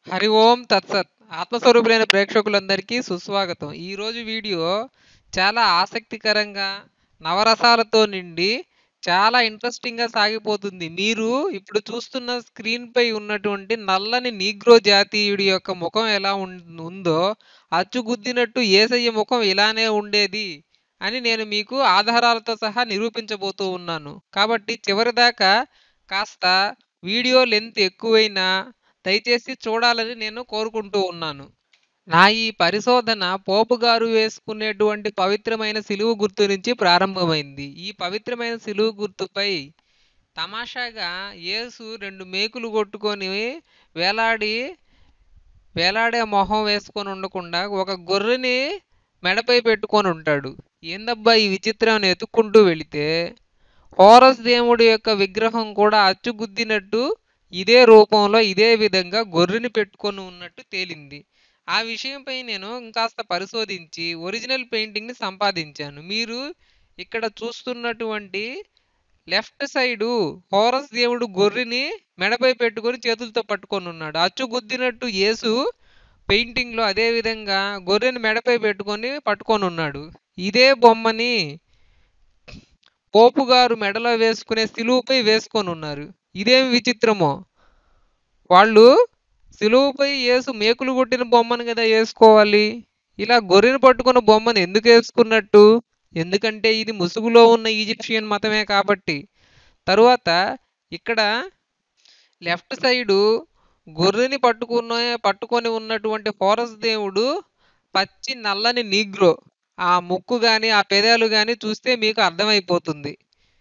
హరి ఓం తత్సత్ ఆత్మస్వరూపులైన ప్రేక్షకులందరికీ సుస్వాగతం ఈరోజు వీడియో చాలా ఆసక్తికరంగా నవరసాలతో నిండి చాలా ఇంట్రెస్టింగ్గా సాగిపోతుంది మీరు ఇప్పుడు చూస్తున్న స్క్రీన్ పై ఉన్నటువంటి నల్లని నీగ్రో జాతీయుడి యొక్క ముఖం ఎలా ఉం- ఉందో అచ్చుగుద్దినట్టు ఏసయ్య ముఖం ఇలానే ఉండేది అని నేను మీకు ఆధారాలతో సహా నిరూపించబోతూ ఉన్నాను కాబట్టి చివరిదాకా కాస్త వీడియో లెంత్ ఎక్కువైనా దయచేసి చూడాలని నేను కోరుకుంటూ ఉన్నాను నా ఈ పరిశోధన పోపు గారు వేసుకునేటువంటి పవిత్రమైన సిలువు గుర్తు నుంచి ప్రారంభమైంది ఈ పవిత్రమైన సిలువు గుర్తుపై తమాషాగా యేసు రెండు మేకులు కొట్టుకొని వేలాడి వేలాడే మొహం వేసుకొని ఉండకుండా ఒక గొర్రెని మెడపై పెట్టుకొని ఉంటాడు ఏందబ్బా ఈ విచిత్రాన్ని ఎత్తుక్కుంటూ వెళితే హోరస్ దేవుడి యొక్క విగ్రహం కూడా అచ్చుగుద్దినట్టు ఇదే రూపంలో ఇదే విధంగా గొర్రెని పెట్టుకొని ఉన్నట్టు తేలింది ఆ విషయంపై నేను ఇంకాస్త పరిశోధించి ఒరిజినల్ పెయింటింగ్ని సంపాదించాను మీరు ఇక్కడ చూస్తున్నటువంటి లెఫ్ట్ సైడు హోరస్ దేవుడు గొర్రెని మెడపై పెట్టుకొని చేతులతో పట్టుకొని ఉన్నాడు అచ్చుగుద్దినట్టు యేసు పెయింటింగ్లో అదే విధంగా గొర్రెని మెడపై పెట్టుకొని పట్టుకొని ఉన్నాడు ఇదే బొమ్మని పోపు గారు మెడలో వేసుకునే సిలువుపై వేసుకొని ఉన్నారు ఇదేం విచిత్రమో వాళ్ళు సిలువుపై యేసు మేకులు కొట్టిన బొమ్మను కదా వేసుకోవాలి ఇలా గొర్రెను పట్టుకున్న బొమ్మను ఎందుకు వేసుకున్నట్టు ఎందుకంటే ఇది ముసుగులో ఉన్న ఈజిప్షియన్ మతమే కాబట్టి తరువాత ఇక్కడ లెఫ్ట్ సైడు గొర్రెని పట్టుకున్న పట్టుకొని ఉన్నటువంటి హోరస్ దేవుడు పచ్చి నల్లని నీగ్రో ఆ ముక్కు కానీ ఆ పెదాలు కానీ చూస్తే మీకు అర్థమైపోతుంది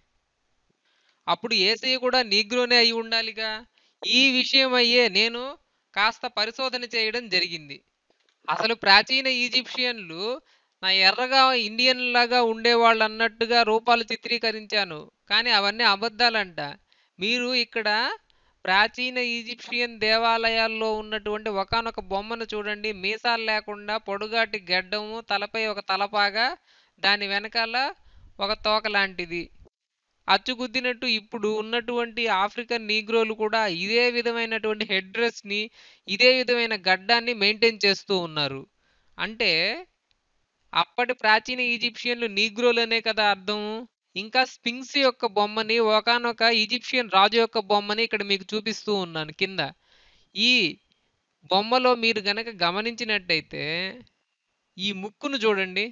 అప్పుడు ఏసయ్య కూడా నీగ్రోనే అయి ఉండాలిగా ఈ విషయం అయ్యే నేను కాస్త పరిశోధన చేయడం జరిగింది అసలు ప్రాచీన ఈజిప్షియన్లు నా ఎర్రగా ఇండియన్ లాగా ఉండేవాళ్ళు అన్నట్టుగా రూపాలు చిత్రీకరించాను కానీ అవన్నీ అబద్ధాలంట మీరు ఇక్కడ ప్రాచీన ఈజిప్షియన్ దేవాలయాల్లో ఉన్నటువంటి ఒకానొక బొమ్మను చూడండి మీసాలు లేకుండా పొడుగాటి గెడ్డము తలపై ఒక తలపాగా దాని వెనకాల ఒక తోక లాంటిది అచ్చుగుద్దినట్టు ఇప్పుడు ఉన్నటువంటి ఆఫ్రికన్ నీగ్రోలు కూడా ఇదే విధమైనటువంటి హెడ్ డ్రెస్ని ఇదే విధమైన గడ్డాన్ని మెయింటైన్ చేస్తూ ఉన్నారు అంటే అప్పటి ప్రాచీన ఈజిప్షియన్లు నీగ్రోలనే కదా అర్థం ఇంకా స్పింక్స్ యొక్క బొమ్మని ఒకనొక ఈజిప్షియన్ రాజు యొక్క బొమ్మని ఇక్కడ మీకు చూపిస్తూ ఉన్నాను కింద ఈ బొమ్మలో మీరు గనక గమనించినట్టయితే ఈ ముక్కును చూడండి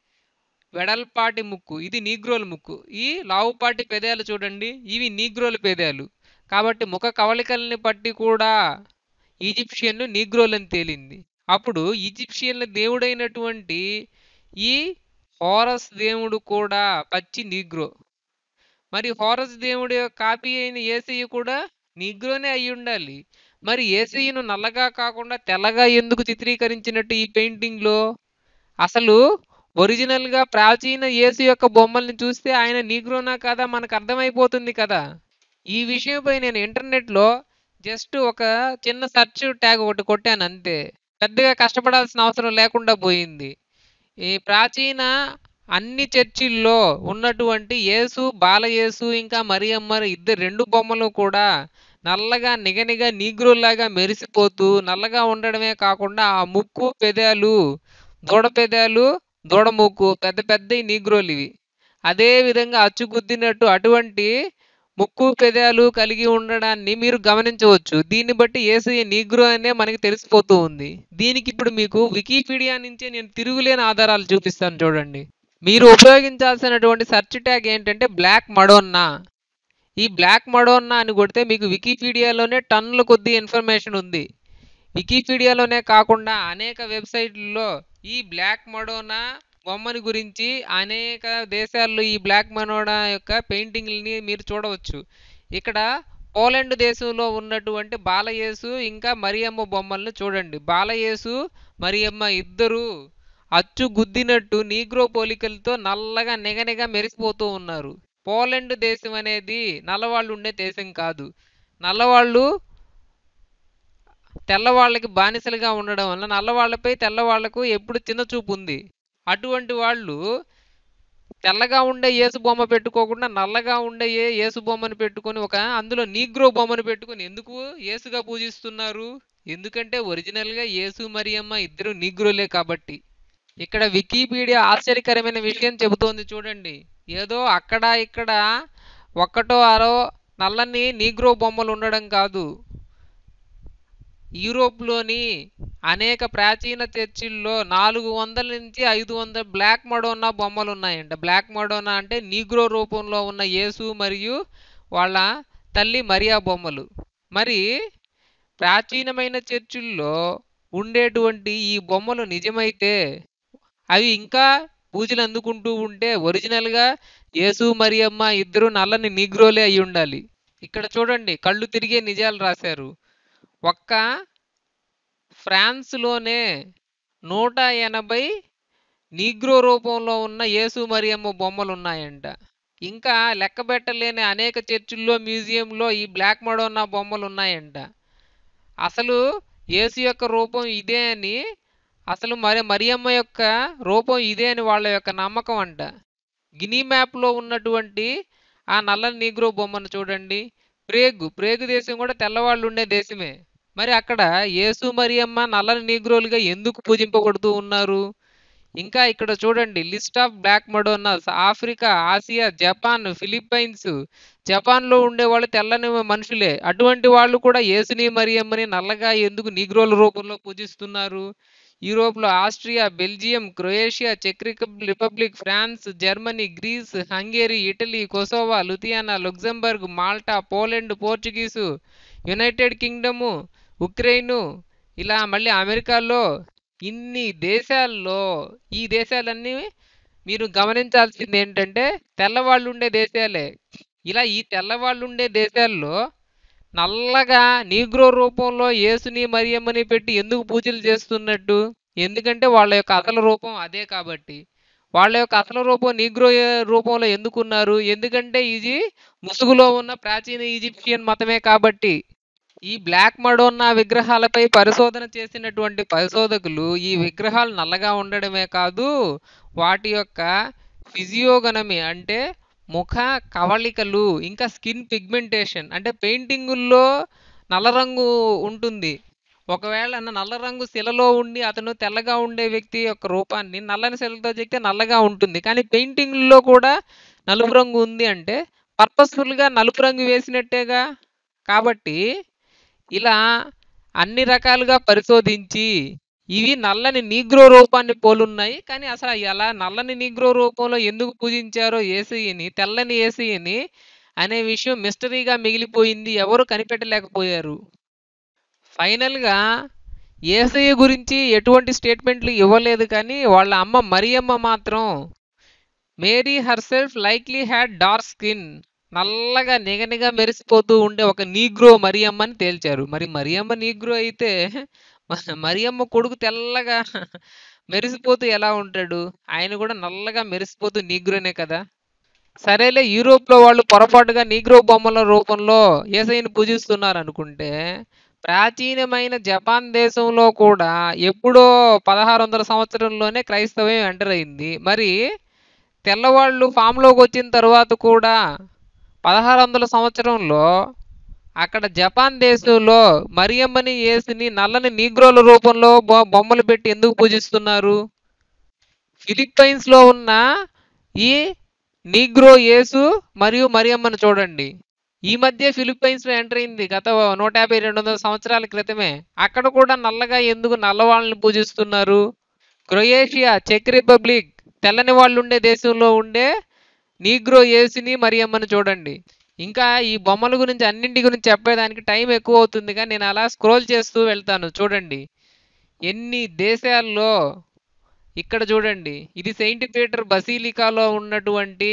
వెడల్పాటి ముక్కు ఇది నీగ్రోల ముక్కు ఈ లావుపాటి పెదాలు చూడండి ఇవి నీగ్రోల పెదాలు కాబట్టి ముఖ కవళికల్ని బట్టి కూడా ఈజిప్షియన్లు నీగ్రోలని తేలింది అప్పుడు ఈజిప్షియన్ల దేవుడైనటువంటి ఈ హోరస్ దేవుడు కూడా పచ్చి నీగ్రో మరి హోరస్ దేవుడి యొక్క కాపీ అయిన ఏసయ్య కూడా నీగ్రోనే అయి ఉండాలి మరి ఏసయ్యను నల్లగా కాకుండా తెల్లగా ఎందుకు చిత్రీకరించినట్టు ఈ పెయింటింగ్లో అసలు ఒరిజినల్గా ప్రాచీన యేసు యొక్క బొమ్మల్ని చూస్తే ఆయన నీగ్రోనా కాదా మనకు అర్థమైపోతుంది కదా ఈ విషయంపై నేను ఇంటర్నెట్లో జస్ట్ ఒక చిన్న సెర్చ్ ట్యాగ్ ఒకటి కొట్టాను అంతే పెద్దగా కష్టపడాల్సిన అవసరం లేకుండా పోయింది ఈ ప్రాచీన అన్ని చర్చిల్లో ఉన్నటువంటి యేసు బాలయేసు ఇంకా మరియమ్మ ఇద్దరు రెండు బొమ్మలు కూడా నల్లగా నిగనిగా నీగ్రోలాగా మెరిసిపోతూ నల్లగా ఉండడమే కాకుండా ఆ ముక్కు పెదాలు దూడ పెదాలు దూడ ముక్కు పెద్ద పెద్ద నీగ్రోలు ఇవి అదే విధంగా అచ్చుగుద్దినట్టు అటువంటి ముక్కు పెదాలు కలిగి ఉండడాన్ని మీరు గమనించవచ్చు దీన్ని బట్టి ఏసయ్య నీగ్రో అనే మనకి తెలిసిపోతూ ఉంది దీనికి ఇప్పుడు మీకు వికీపీడియా నుంచే నేను తిరుగులేని ఆధారాలు చూపిస్తాను చూడండి మీరు ఉపయోగించాల్సినటువంటి సెర్చ్ ట్యాగ్ ఏంటంటే బ్లాక్ మడోన్నా ఈ బ్లాక్ మడోన్నా అని కొడితే మీకు వికీపీడియాలోనే టన్నుల కొద్ది ఇన్ఫర్మేషన్ ఉంది వికీపీడియాలోనే కాకుండా అనేక వెబ్సైట్లలో ఈ బ్లాక్ మడోనా బొమ్మని గురించి అనేక దేశాల్లో ఈ బ్లాక్ మడోనా యొక్క పెయింటింగ్ని మీరు చూడవచ్చు ఇక్కడ పోలాండ్ దేశంలో ఉన్నటువంటి బాలయేసు ఇంకా మరియమ్మ బొమ్మల్ని చూడండి బాలయేసు మరియమ్మ ఇద్దరు అచ్చు గుద్దినట్టు నీగ్రో పోలికలతో నల్లగా నిగనిగ మెరిసిపోతూ ఉన్నారు పోలాండ్ దేశం అనేది నల్లవాళ్ళు ఉండే దేశం కాదు నల్లవాళ్ళు తెల్లవాళ్ళకి బానిసలుగా ఉండడం వల్ల నల్లవాళ్ళపై తెల్లవాళ్లకు ఎప్పుడు చిన్న చూపు ఉంది అటువంటి వాళ్ళు తెల్లగా ఉండే యేసు బొమ్మ పెట్టుకోకుండా నల్లగా ఉండే ఏ యేసు బొమ్మను పెట్టుకొని ఒక అందులో నీగ్రో బొమ్మను పెట్టుకొని ఎందుకు యేసుగా పూజిస్తున్నారు ఎందుకంటే ఒరిజినల్గా యేసు మరియమ్మ ఇద్దరు నీగ్రోలే కాబట్టి ఇక్కడ వికీపీడియా ఆశ్చర్యకరమైన విషయం చెబుతోంది చూడండి ఏదో అక్కడ ఇక్కడ ఒక్కటో అరో నల్లని నీగ్రో బొమ్మలు ఉండడం కాదు యూరోప్లోని అనేక ప్రాచీన చర్చిల్లో నాలుగు వందల నుంచి ఐదు వందల బ్లాక్ మడోనా బొమ్మలు ఉన్నాయంట బ్లాక్ మడోనా అంటే నీగ్రో రూపంలో ఉన్న యేసు మరియు వాళ్ళ తల్లి మరియా బొమ్మలు మరి ప్రాచీనమైన చర్చిల్లో ఉండేటువంటి ఈ బొమ్మలు నిజమైతే అవి ఇంకా పూజలు అందుకుంటూ ఉంటే ఒరిజినల్గా యేసు మరియమ్మ ఇద్దరు నల్లని నీగ్రోలే అయి ఉండాలి ఇక్కడ చూడండి కళ్ళు తిరిగే నిజాలు రాశారు ఒక్క ఫ్రాన్స్లోనే నూట ఎనభై నీగ్రో రూపంలో ఉన్న యేసు మరియమ్మ బొమ్మలు ఉన్నాయంట ఇంకా లెక్కబెట్టలేని అనేక చర్చిల్లో మ్యూజియంలో ఈ బ్లాక్ మడోనా బొమ్మలు ఉన్నాయంట అసలు యేసు యొక్క రూపం ఇదే అని అసలు మరి మరియమ్మ యొక్క రూపం ఇదే అని వాళ్ళ యొక్క నమ్మకం అంట గినీ మ్యాప్లో ఉన్నటువంటి ఆ నల్లని నీగ్రో బొమ్మను చూడండి ప్రేగు ప్రేగు దేశం కూడా తెల్లవాళ్ళు ఉండే దేశమే మరి అక్కడ యేసు మరియమ్మ నల్లని నీగ్రోలుగా ఎందుకు పూజింపబడుతూ ఉన్నారు ఇంకా ఇక్కడ చూడండి list of black Madonnas Africa Asia Japan Philippines జపాన్లో ఉండేవాళ్ళు తెల్లని మనుషులే అటువంటి వాళ్ళు కూడా యేసుని మరియమ్మని నల్లగా ఎందుకు నీగ్రోల రూపంలో పూజిస్తున్నారు యూరోప్లో ఆస్ట్రియా బెల్జియం క్రొయేషియా చెక్ Republic France Germany Greece Hungary Italy Kosovo Lithuania Luxembourg Malta Poland Portuguese United Kingdom Ukraine ఇలా మళ్ళీ అమెరికాలో ఇన్ని దేశాల్లో ఈ దేశాలన్నీ మీరు గమనించాల్సింది ఏంటంటే తెల్లవాళ్ళు ఉండే దేశాలే ఇలా ఈ తెల్లవాళ్ళు ఉండే దేశాల్లో నల్లగా నీగ్రో రూపంలో యేసుని మరియమ్మని పెట్టి ఎందుకు పూజలు చేస్తున్నట్టు ఎందుకంటే వాళ్ళ యొక్క అసలు రూపం అదే కాబట్టి వాళ్ళ యొక్క అసలు రూపం నీగ్రో రూపంలో ఎందుకున్నారు ఎందుకంటే ఇది ముసుగులో ఉన్న ప్రాచీన ఈజిప్షియన్ మతమే కాబట్టి ఈ బ్లాక్ మడోన్నా విగ్రహాలపై పరిశోధన చేసినటువంటి పరిశోధకులు ఈ విగ్రహాలు నల్లగా ఉండడమే కాదు వాటి యొక్క ఫిజియోగనమి అంటే ముఖ కవళికలు ఇంకా స్కిన్ పిగ్మెంటేషన్ అంటే పెయింటింగుల్లో నల్ల రంగు ఉంటుంది ఒకవేళ నల్ల రంగు శిలలో ఉండి అతను తెల్లగా ఉండే వ్యక్తి యొక్క రూపాన్ని నల్లని శిలతో చెక్కితే నల్లగా ఉంటుంది కానీ పెయింటింగ్లో కూడా నలుపు రంగు ఉంది అంటే పర్పస్ఫుల్గా నలుపు రంగు వేసినట్టేగా కాబట్టి ఇలా అన్ని రకాలుగా పరిశోధించి ఇవి నల్లని నీగ్రో రూపాన్ని పోలున్నాయి కానీ అసలు ఎలా నల్లని నీగ్రో రూపంలో ఎందుకు పూజించారో ఏసీని తెల్లని ఏసీని అనే విషయం మిస్టరీగా మిగిలిపోయింది ఎవరు కనిపెట్టలేకపోయారు ఫైనల్గా ఏసయ్య గురించి ఎటువంటి స్టేట్మెంట్లు ఇవ్వలేదు కానీ వాళ్ళ అమ్మ మరియమ్మ మాత్రం Mary herself likely had dark skin నల్లగా నిగనిగా మెరిసిపోతూ ఉండే ఒక నీగ్రో మరియమ్మ అని తేల్చారు మరి మరియమ్మ నీగ్రో అయితే మరియమ్మ కొడుకు తెల్లగా మెరిసిపోతూ ఎలా ఉంటాడు ఆయన కూడా నల్లగా మెరిసిపోతూ నీగ్రోనే కదా సరేలే యూరోప్లో వాళ్ళు పొరపాటుగా నీగ్రో బొమ్మల రూపంలో ఏసైని పూజిస్తున్నారు అనుకుంటే ప్రాచీనమైన జపాన్ దేశంలో కూడా ఎప్పుడో పదహారు వందల సంవత్సరంలోనే క్రైస్తవం ఎంటర్ అయింది మరి తెల్లవాళ్ళు ఫామ్లోకి వచ్చిన తర్వాత కూడా పదహారు వందల సంవత్సరంలో అక్కడ జపాన్ దేశంలో మరియమ్మని యేసుని నల్లని నీగ్రోల రూపంలో బొ- బొమ్మలు పెట్టి ఎందుకు పూజిస్తున్నారు ఫిలిప్పైన్స్లో ఉన్న ఈ నీగ్రో యేసు మరియు మరియమ్మను చూడండి ఈ మధ్య ఫిలిప్పైన్స్లో ఎంటర్ అయింది గత నూట యాభై రెండు వందల సంవత్సరాల క్రితమే అక్కడ కూడా నల్లగా ఎందుకు నల్లవాళ్ళని పూజిస్తున్నారు క్రొయేషియా చెక్ రిపబ్లిక్ తెల్లని వాళ్ళు ఉండే దేశంలో ఉండే నీగ్రో యేసుని మరియమ్మను చూడండి ఇంకా ఈ బొమ్మల గురించి అన్నింటి గురించి చెప్పేదానికి టైం ఎక్కువ అవుతుంది కానీ నేను అలా స్క్రోల్ చేస్తూ వెళ్తాను చూడండి ఎన్ని దేశాల్లో ఇక్కడ చూడండి ఇది సెయింట్ పీటర్ బసీలికాలో ఉన్నటువంటి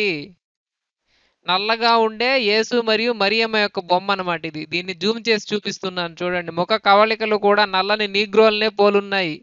నల్లగా ఉండే యేసు మరియు మరియమ్మ యొక్క బొమ్మ అన్నమాట ఇది దీన్ని జూమ్ చేసి చూపిస్తున్నాను చూడండి ముఖ కవళికలు కూడా నల్లని నీగ్రోల్నే పోలున్నాయి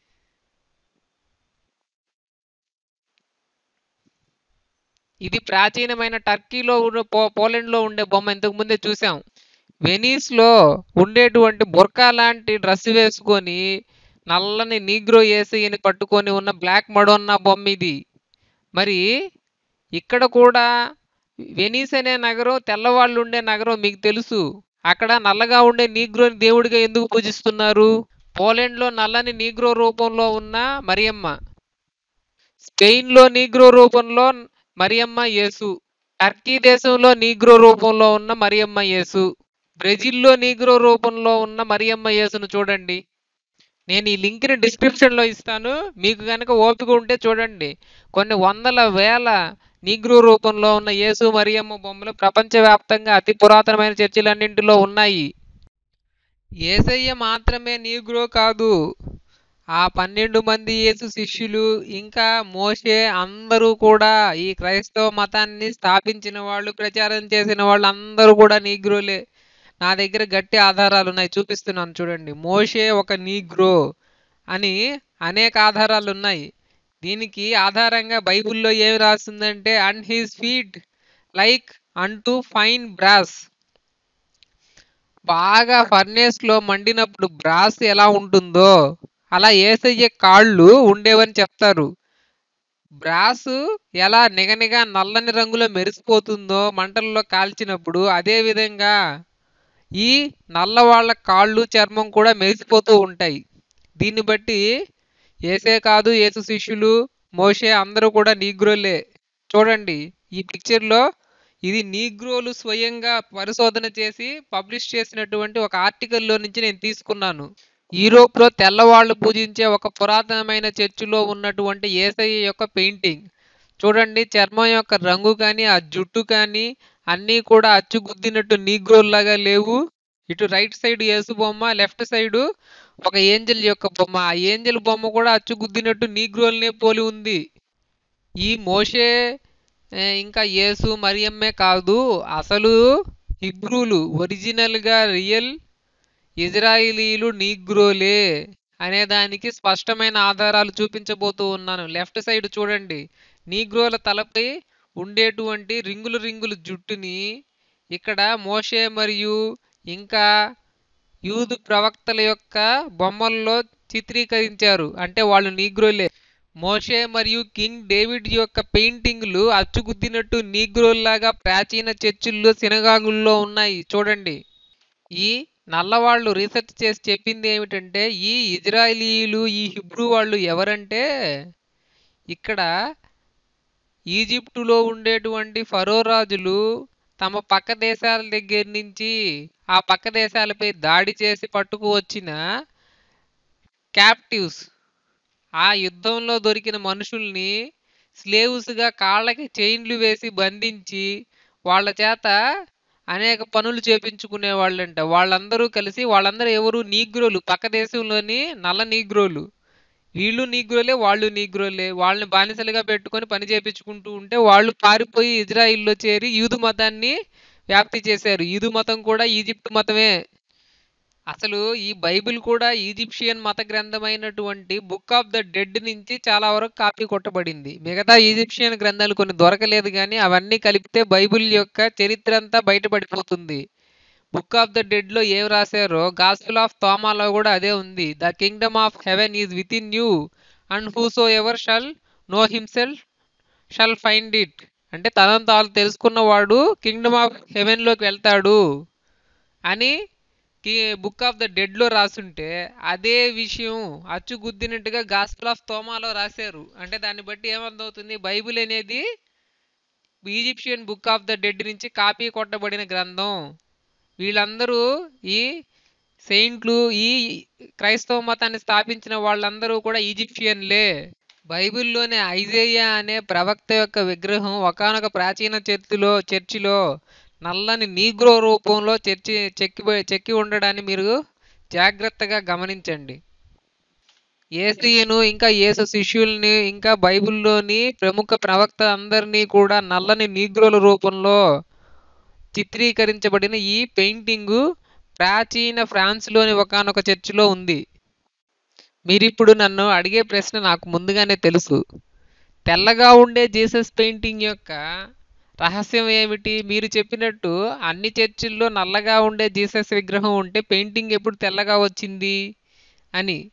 ఇది ప్రాచీనమైన టర్కీలో ఉన్న పో పోలెండ్లో ఉండే బొమ్మ ఇంతకు ముందే చూసాం వెనీస్లో ఉండేటువంటి బుర్కా లాంటి డ్రెస్ వేసుకొని నల్లని నీగ్రో ఏసీని పట్టుకొని ఉన్న బ్లాక్ మడోన్నా బొమ్మ ఇది మరి ఇక్కడ కూడా వెనీస్ అనే నగరం తెల్లవాళ్ళు ఉండే నగరం మీకు తెలుసు అక్కడ నల్లగా ఉండే నీగ్రోని దేవుడిగా ఎందుకు పూజిస్తున్నారు పోలాండ్లో నల్లని నీగ్రో రూపంలో ఉన్న మరియమ్మ స్పెయిన్లో నీగ్రో రూపంలో మరియమ్మ యేసు టర్కీ దేశంలో నీగ్రో రూపంలో ఉన్న మరియమ్మ యేసు బ్రెజిల్లో నీగ్రో రూపంలో ఉన్న మరియమ్మ యేసును చూడండి నేను ఈ లింక్ని డిస్క్రిప్షన్లో ఇస్తాను మీకు కనుక ఓపిక ఉంటే చూడండి కొన్ని వందల వేల నీగ్రో రూపంలో ఉన్న యేసు మరియమ్మ బొమ్మలు ప్రపంచవ్యాప్తంగా అతి పురాతనమైన చర్చిలన్నింటిలో ఉన్నాయి ఏసయ్య మాత్రమే నీగ్రో కాదు ఆ పన్నెండు మంది యేసు శిష్యులు ఇంకా మోషే అందరూ కూడా ఈ క్రైస్తవ మతాన్ని స్థాపించిన వాళ్ళు ప్రచారం చేసిన వాళ్ళు అందరూ కూడా నీగ్రోలే నా దగ్గర గట్టి ఆధారాలు ఉన్నాయి చూపిస్తున్నాను చూడండి మోషే ఒక నీగ్రో అని అనేక ఆధారాలు ఉన్నాయి దీనికి ఆధారంగా బైబిల్లో ఏమి రాస్తుందంటే and his feet like unto fine brass బాగా ఫర్నేస్లో మండినప్పుడు బ్రాస్ ఎలా ఉంటుందో అలా ఏసయ్య కాళ్ళు ఉండేవని చెప్తారు బ్రాస్ ఎలా నిగనిగా నల్లని రంగులో మెరిసిపోతుందో మంటల్లో కాల్చినప్పుడు అదే విధంగా ఈ నల్లవాళ్ళ కాళ్ళు చర్మం కూడా మెరిసిపోతూ ఉంటాయి దీన్ని బట్టి ఏసే కాదు ఏసు శిష్యులు మోషే అందరూ కూడా నీగ్రోలే చూడండి ఈ పిక్చర్లో ఇది నీగ్రోలు స్వయంగా పరిశోధన చేసి పబ్లిష్ చేసినటువంటి ఒక ఆర్టికల్లో నుంచి నేను తీసుకున్నాను యూరోప్లో తెల్లవాళ్ళు పూజించే ఒక పురాతనమైన చర్చిలో ఉన్నటువంటి ఏసయ్య యొక్క పెయింటింగ్ చూడండి చర్మం యొక్క రంగు కానీ ఆ జుట్టు కానీ అన్నీ కూడా అచ్చుగుద్దినట్టు నీగ్రోల్లాగా లేవు ఇటు రైట్ సైడ్ యేసు బొమ్మ లెఫ్ట్ సైడ్ ఒక ఏంజల్ యొక్క బొమ్మ ఆ ఏంజల్ బొమ్మ కూడా అచ్చుగుద్దినట్టు నీగ్రోల్నే పోలి ఉంది ఈ మోషే ఏ, ఇంకా యేసు మరియమ్మే కాదు అసలు హిబ్రూలు ఒరిజినల్గా రియల్ ఇజ్రాయిలీలు నీగ్రోలే అనే దానికి స్పష్టమైన ఆధారాలు చూపించబోతూ ఉన్నాను లెఫ్ట్ సైడ్ చూడండి నీగ్రోల తలపై ఉండేటువంటి రింగులు రింగులు జుట్టుని ఇక్కడ మోషే మరియు ఇంకా యూదు ప్రవక్తల యొక్క బొమ్మల్లో చిత్రీకరించారు అంటే వాళ్ళు నీగ్రోలే మోషే మరియు కింగ్ డేవిడ్ యొక్క పెయింటింగ్లు అచ్చుగుద్దినట్టు నీగ్రోల్లాగా ప్రాచీన చర్చిల్లో సినగాగుల్లో ఉన్నాయి చూడండి ఈ నల్లవాళ్ళు రీసెర్చ్ చేసి చెప్పింది ఏమిటంటే ఈ ఇజ్రాయిలీలు ఈ హిబ్రూ వాళ్ళు ఎవరంటే ఇక్కడ ఈజిప్టులో ఉండేటువంటి ఫరో రాజులు తమ పక్క దేశాల దగ్గర నుంచి ఆ పక్క దేశాలపై దాడి చేసి పట్టుకు వచ్చిన క్యాప్టివ్స్ ఆ యుద్ధంలో దొరికిన మనుషుల్ని స్లేవ్స్గా కాళ్ళకి చైన్లు వేసి బంధించి వాళ్ళ చేత అనేక పనులు చేపించుకునే వాళ్ళంట వాళ్ళందరూ కలిసి వాళ్ళందరూ ఎవరు నీగ్రోలు పక్క దేశంలోని నల్ల నీగ్రోలు వీళ్ళు నీగ్రోలే వాళ్ళు నీగ్రోలే వాళ్ళని బానిసలుగా పెట్టుకొని పని చేపించుకుంటూ ఉంటే వాళ్ళు పారిపోయి ఇజ్రాయిల్లో చేరి యూదు మతాన్ని వ్యాప్తి చేశారు యూదు మతం కూడా ఈజిప్ట్ మతమే అసలు ఈ బైబిల్ కూడా ఈజిప్షియన్ మత గ్రంథమైనటువంటి బుక్ ఆఫ్ ద డెడ్ నుంచి చాలా వరకు కాపీ కొట్టబడింది మిగతా ఈజిప్షియన్ గ్రంథాలు కొన్ని దొరకలేదు కానీ అవన్నీ కలిపితే బైబిల్ యొక్క చరిత్ర అంతా బయటపడిపోతుంది బుక్ ఆఫ్ ద డెడ్ లో ఏం రాశారో గాస్పుల్ ఆఫ్ థామాలో కూడా అదే ఉంది the kingdom of heaven is within you and whosoever shall know himself shall find it అంటే తనను తాను తెలుసుకున్నవాడు కింగ్డమ్ ఆఫ్ హెవెన్లోకి వెళ్తాడు అని బుక్ ఆఫ్ ద డెడ్లో రాసుంటే అదే విషయం అచ్చుగుద్దినట్టుగా గాస్పుల్ ఆఫ్ తోమాలో రాశారు అంటే దాన్ని బట్టి ఏమర్థమవుతుంది బైబిల్ అనేది Egyptian book of the dead నుంచి కాపీ కొట్టబడిన గ్రంథం వీళ్ళందరూ ఈ సెయింట్లు ఈ క్రైస్తవ మతాన్ని స్థాపించిన వాళ్ళందరూ కూడా ఈజిప్షియన్లే బైబిల్లోని ఐజేయ అనే ప్రవక్త యొక్క విగ్రహం ఒకానొక ప్రాచీన చర్చిలో చర్చిలో నల్లని నీగ్రో రూపంలో చర్చి చెక్కి చెక్కి ఉండడాన్ని మీరు జాగ్రత్తగా గమనించండి ఏసీను ఇంకా యేసు శిష్యుల్ని ఇంకా బైబిల్లోని ప్రముఖ ప్రవక్త అందరినీ కూడా నల్లని నీగ్రోల రూపంలో చిత్రీకరించబడిన ఈ పెయింటింగు ప్రాచీన ఫ్రాన్స్లోని ఒకానొక చర్చిలో ఉంది మీరిప్పుడు నన్ను అడిగే ప్రశ్న నాకు ముందుగానే తెలుసు తెల్లగా ఉండే జీసస్ పెయింటింగ్ యొక్క రహస్యం ఏమిటి మీరు చెప్పినట్టు అన్ని చర్చిల్లో నల్లగా ఉండే జీసస్ విగ్రహం ఉంటే పెయింటింగ్ ఎప్పుడు తెల్లగా వచ్చింది అని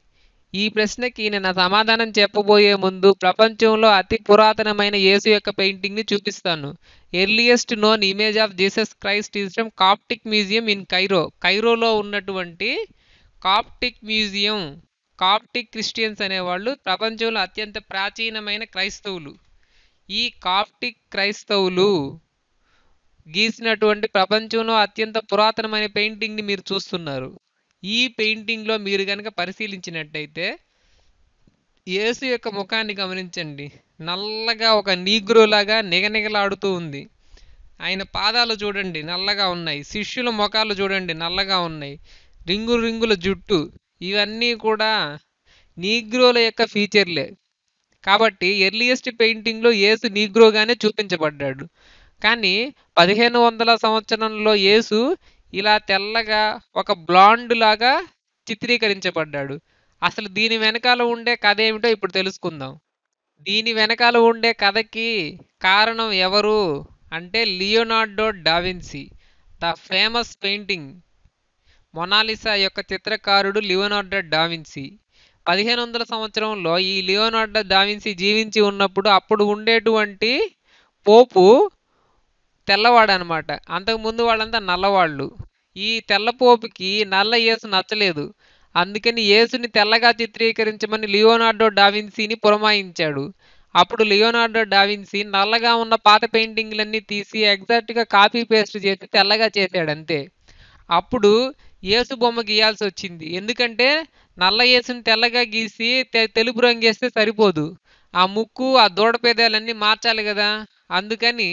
ఈ ప్రశ్నకి నేను సమాధానం చెప్పబోయే ముందు ప్రపంచంలో అతి పురాతనమైన యేసు యొక్క పెయింటింగ్ని చూపిస్తాను earliest known image of Jesus Christ is from Coptic museum in Cairo కైరోలో ఉన్నటువంటి కాప్టిక్ మ్యూజియం కాప్టిక్ క్రిస్టియన్స్ అనేవాళ్ళు ప్రపంచంలో అత్యంత ప్రాచీనమైన క్రైస్తవులు ఈ కాప్టిక్ క్రైస్తవులు గీసినటువంటి ప్రపంచంలో అత్యంత పురాతనమైన పెయింటింగ్ని మీరు చూస్తున్నారు ఈ పెయింటింగ్లో మీరు కనుక పరిశీలించినట్టయితే యేసు యొక్క ముఖాన్ని గమనించండి నల్లగా ఒక నీగ్రోలాగా నిగనిగలాడుతూ ఉంది ఆయన పాదాలు చూడండి నల్లగా ఉన్నాయి శిష్యుల ముఖాలు చూడండి నల్లగా ఉన్నాయి రింగు రింగుల జుట్టు ఇవన్నీ కూడా నీగ్రోల యొక్క ఫీచర్లే కాబట్టి ఎర్లియస్ట్ పెయింటింగ్లో యేసు నీగ్రోగానే చూపించబడ్డాడు కానీ పదిహేను వందల సంవత్సరంలో యేసు ఇలా తెల్లగా ఒక బ్లాండ్ లాగా చిత్రీకరించబడ్డాడు అసలు దీని వెనకాల ఉండే కథ ఏమిటో ఇప్పుడు తెలుసుకుందాం దీని వెనకాల ఉండే కథకి కారణం ఎవరు అంటే Leonardo da Vinci the famous painting Mona Lisa యొక్క చిత్రకారుడు లియోనార్డో డావిన్సీ పదిహేను వందల సంవత్సరంలో ఈ లియోనార్డో డావిన్సీ జీవించి ఉన్నప్పుడు అప్పుడు ఉండేటువంటి పోపు తెల్లవాడు అనమాట అంతకుముందు వాళ్ళంతా నల్లవాళ్ళు ఈ తెల్ల పోపుకి నల్ల యేసు నచ్చలేదు అందుకని యేసుని తెల్లగా చిత్రీకరించమని లియోనార్డో డావిన్సీని పురమాయించాడు అప్పుడు లియోనార్డో డావిన్సీ నల్లగా ఉన్న పాత పెయింటింగ్లన్నీ తీసి ఎగ్జాక్ట్గా కాపీ పేస్ట్ చేసి తెల్లగా చేశాడు అంతే అప్పుడు యేసు బొమ్మ గీయాల్సి వచ్చింది ఎందుకంటే నల్ల యేసుని తెల్లగా గీసి తె- తెలుపు రంగు వేస్తే సరిపోదు ఆ ముక్కు ఆ దూడ పేదాలన్నీ మార్చాలి కదా అందుకని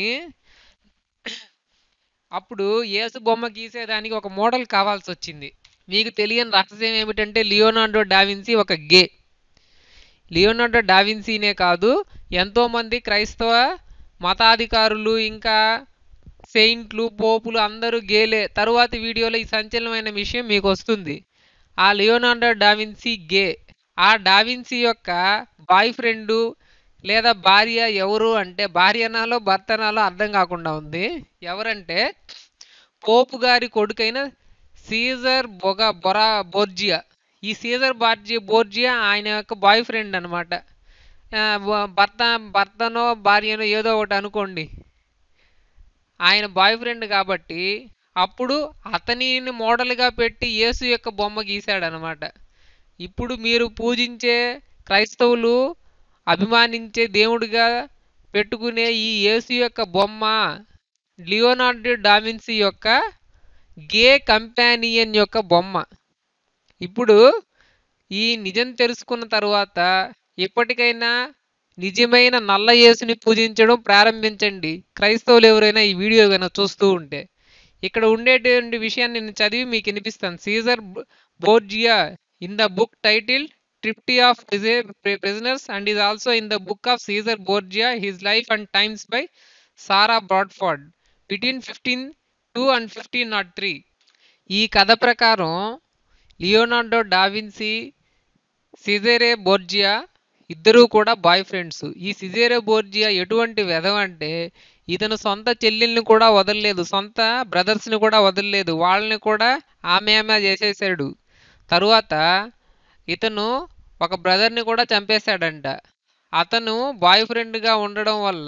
అప్పుడు యేసు బొమ్మ గీసేదానికి ఒక మోడల్ కావాల్సి వచ్చింది మీకు తెలియని రహస్యం ఏమిటంటే లియోనార్డో డావిన్సీ ఒక గే లియోనార్డో డావిన్సీనే కాదు ఎంతోమంది క్రైస్తవ మతాధికారులు ఇంకా సెయింట్లు పోపులు అందరూ గేలే తరువాతి వీడియోలో ఈ సంచలనమైన విషయం మీకు వస్తుంది ఆ లియోనార్డో డావిన్సీ గే ఆ డావిన్సీ యొక్క బాయ్ ఫ్రెండు లేదా భార్య ఎవరు అంటే భార్యనాలో భర్తనాలో అర్థం కాకుండా ఉంది ఎవరంటే పోపు గారి కొడుకైన సీజర్ బొగ బొరా బోర్జియా ఈ సీజర్ బార్జి బోర్జియా ఆయన యొక్క బాయ్ ఫ్రెండ్ అనమాట భర్త భర్తనో భార్యనో ఏదో ఒకటి అనుకోండి ఆయన బాయ్ ఫ్రెండ్ కాబట్టి అప్పుడు అతనిని మోడల్గా పెట్టి యేసు యొక్క బొమ్మ గీశాడనమాట ఇప్పుడు మీరు పూజించే క్రైస్తవులు అభిమానించే దేవుడిగా పెట్టుకునే ఈ యేసు యొక్క బొమ్మ లియోనార్డో డావిన్సీ యొక్క గే కంపానియన్ యొక్క బొమ్మ ఇప్పుడు ఈ నిజం తెలుసుకున్న తర్వాత ఎప్పటికైనా నిజమైన నల్ల యేసుని పూజించడం ప్రారంభించండి క్రైస్తవులు ఎవరైనా ఈ వీడియో కనుక చూస్తూ ఉంటే ఇక్కడ ఉండేటువంటి విషయాన్ని నేను చదివి మీకు వినిపిస్తాను Caesar Borgia in the book title triptych of prisoners and is also in the book of Caesar Borgia his life and times by Sarah Bradford between fifteen two and fifteen nought three ఈ కథ ప్రకారం Leonardo DaVinci సిజేరే Borgia ఇద్దరూ కూడా bye friends ఈ సిజేరే Borgia ఎటువంటి వెధవ అంటే ఇతను సొంత చెల్లెల్ని కూడా వదలలేదు సొంత బ్రదర్స్ని కూడా వదలలేదు వాళ్ళని కూడా ఆమె ఆమె చేసేసాడు తరువాత ఇతను ఒక బ్రదర్ని కూడా చంపేశాడంట అతను బాయ్ ఫ్రెండ్గా ఉండడం వల్ల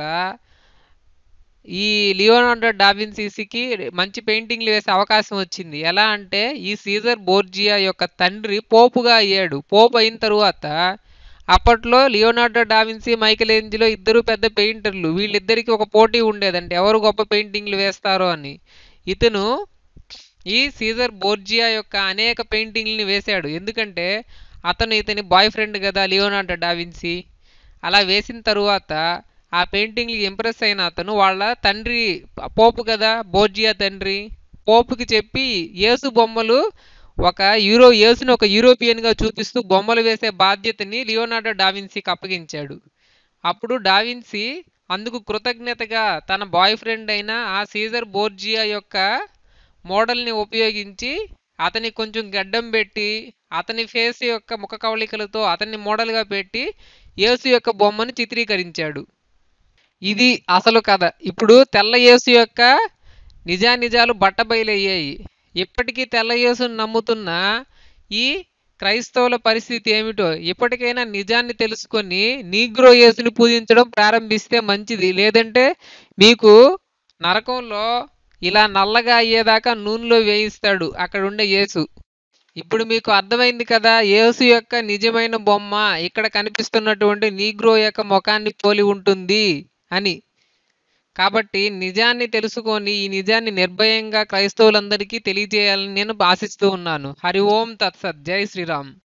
ఈ లియోనార్డో డావిన్సీకి మంచి పెయింటింగ్లు వేసే అవకాశం వచ్చింది ఎలా అంటే ఈ సీజర్ బోర్జియా యొక్క తండ్రి పోపుగా అయ్యాడు పోపు అయిన తరువాత అప్పట్లో లియోనార్డో డావిన్సీ మైకెల్ ఏంజిలో ఇద్దరు పెద్ద పెయింటర్లు వీళ్ళిద్దరికి ఒక పోటీ ఉండేదంటే ఎవరు గొప్ప పెయింటింగ్లు వేస్తారో అని ఇతను ఈ సీజర్ బోర్జియా యొక్క అనేక పెయింటింగ్లని వేశాడు ఎందుకంటే అతను ఇతని బాయ్ ఫ్రెండ్ కదా లియోనార్డో డావిన్సీ అలా వేసిన తరువాత ఆ పెయింటింగ్కి ఇంప్రెస్ అయిన అతను వాళ్ళ తండ్రి పోపు కదా బోర్జియా తండ్రి పోపుకి చెప్పి యేసు బొమ్మలు ఒక యూరో యేసుని ఒక యూరోపియన్గా చూపిస్తూ బొమ్మలు వేసే బాధ్యతని లియోనార్డో డావిన్సీకి అప్పగించాడు అప్పుడు డావిన్సీ అందుకు కృతజ్ఞతగా తన బాయ్ ఫ్రెండ్ అయిన ఆ సీజర్ బోర్జియా యొక్క మోడల్ని ఉపయోగించి అతని కొంచెం గడ్డం పెట్టి అతని ఫేస్ యొక్క ముఖ కవళికలతో అతన్ని మోడల్గా పెట్టి యేసు యొక్క బొమ్మను చిత్రీకరించాడు ఇది అసలు కథ ఇప్పుడు తెల్ల యేసు యొక్క నిజానిజాలు బట్టబయలయ్యాయి ఇప్పటికీ తెల్ల యేసుని నమ్ముతున్న ఈ క్రైస్తవుల పరిస్థితి ఏమిటో ఇప్పటికైనా నిజాన్ని తెలుసుకొని నీగ్రో యేసుని పూజించడం ప్రారంభిస్తే మంచిది లేదంటే మీకు నరకంలో ఇలా నల్లగా అయ్యేదాకా నూనెలో వేయిస్తాడు అక్కడ ఉండే యేసు ఇప్పుడు మీకు అర్థమైంది కదా యేసు యొక్క నిజమైన బొమ్మ ఇక్కడ కనిపిస్తున్నటువంటి నీగ్రో యొక్క ముఖాన్ని పోలి ఉంటుంది అని కాబట్టి నిజాన్ని తెలుసుకొని ఈ నిజాన్ని నిర్భయంగా క్రైస్తవులందరికీ తెలియజేయాలని నేను ఆశిస్తూ ఉన్నాను హరి ఓం తత్సత్ జై శ్రీరామ్